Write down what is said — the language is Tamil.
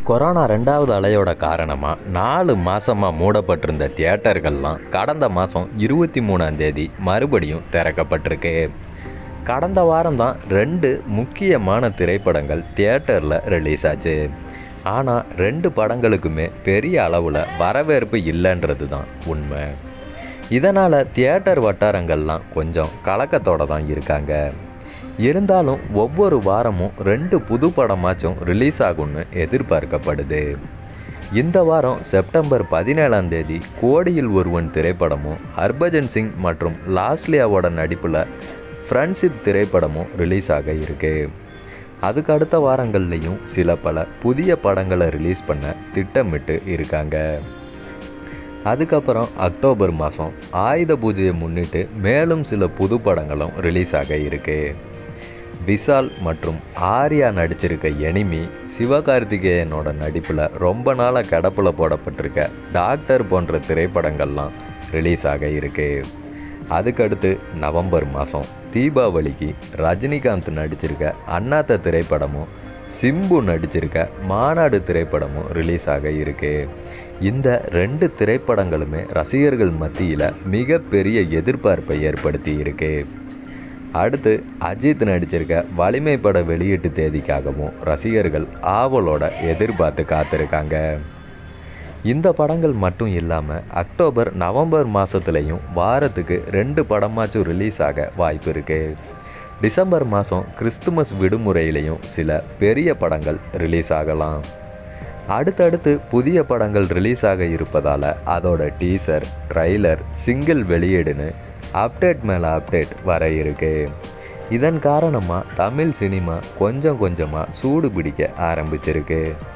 கொரோனா ரெண்டாவது அலையோட காரணமாக நாலு மாதமாக மூடப்பட்டிருந்த தியேட்டர்கள்லாம் கடந்த மாதம் இருபத்தி மூணாம் தேதி மறுபடியும் திறக்கப்பட்டிருக்கு கடந்த வாரம் தான் ரெண்டு முக்கியமான திரைப்படங்கள் தியேட்டரில் ரிலீஸ் ஆச்சு ஆனால் ரெண்டு படங்களுக்குமே பெரிய அளவில் வரவேற்பு இல்லைன்றது தான் உண்மை இதனால் தியேட்டர் வட்டாரங்கள்லாம் கொஞ்சம் கலக்கத்தோடு தான் இருக்காங்க இருந்தாலும் ஒவ்வொரு வாரமும் ரெண்டு புது படமாச்சும் ரிலீஸ் ஆகும்னு எதிர்பார்க்கப்படுது இந்த வாரம் செப்டம்பர் பதினேழாம் தேதி கோடியில் ஒருவன் திரைப்படமும் ஹர்பஜன் சிங் மற்றும் லாஸ்லியாவோட நடிப்பில் ஃப்ரெண்ட்ஷிப் திரைப்படமும் ரிலீஸ் ஆக இருக்கு அதுக்கு அடுத்த வாரங்கள்லேயும் சில பல புதிய படங்களை ரிலீஸ் பண்ண திட்டமிட்டு இருக்காங்க அதுக்கப்புறம் அக்டோபர் மாதம் ஆயுத பூஜையை முன்னிட்டு மேலும் சில புது படங்களும் ரிலீஸ் ஆக இருக்கு விஷால் மற்றும் ஆர்யா நடிச்சிருக்க எனிமி சிவகார்த்திகேயனோட நடிப்பில் ரொம்ப நாளாக கிடப்பில் போடப்பட்டிருக்க டாக்டர் போன்ற திரைப்படங்கள்லாம் ரிலீஸ் ஆக இருக்கு அதுக்கடுத்து நவம்பர் மாதம் தீபாவளிக்கு ரஜினிகாந்த் நடிச்சிருக்க அண்ணாத்த திரைப்படமும் சிம்பு நடிச்சிருக்க மாநாடு திரைப்படமும் ரிலீஸ் ஆக இருக்கு இந்த ரெண்டு திரைப்படங்களுமே ரசிகர்கள் மத்தியில் மிகப்பெரிய எதிர்பார்ப்பை ஏற்படுத்தி இருக்கு அடுத்து அஜித் நடிச்சிருக்க வலிமை பட வெளியீட்டு தேதிக்காகவும் ரசிகர்கள் ஆவலோட எதிர்பார்த்து காத்திருக்காங்க இந்த படங்கள் மட்டும் இல்லாமல் அக்டோபர் நவம்பர் மாதத்துலேயும் வாரத்துக்கு ரெண்டு படமாச்சும் ரிலீஸ் ஆக வாய்ப்பு இருக்குது டிசம்பர் மாதம் கிறிஸ்துமஸ் விடுமுறையிலையும் சில பெரிய படங்கள் ரிலீஸ் ஆகலாம் அடுத்தடுத்து புதிய படங்கள் ரிலீஸ் ஆக இருப்பதால் அதோட டீசர் ட்ரைலர் சிங்கிள் வெளியீடுன்னு அப்டேட் மேலே அப்டேட் வர இருக்கு இதன் காரணமாக தமிழ் சினிமா கொஞ்சம் கொஞ்சமாக சூடு பிடிக்க ஆரம்பிச்சிருக்கு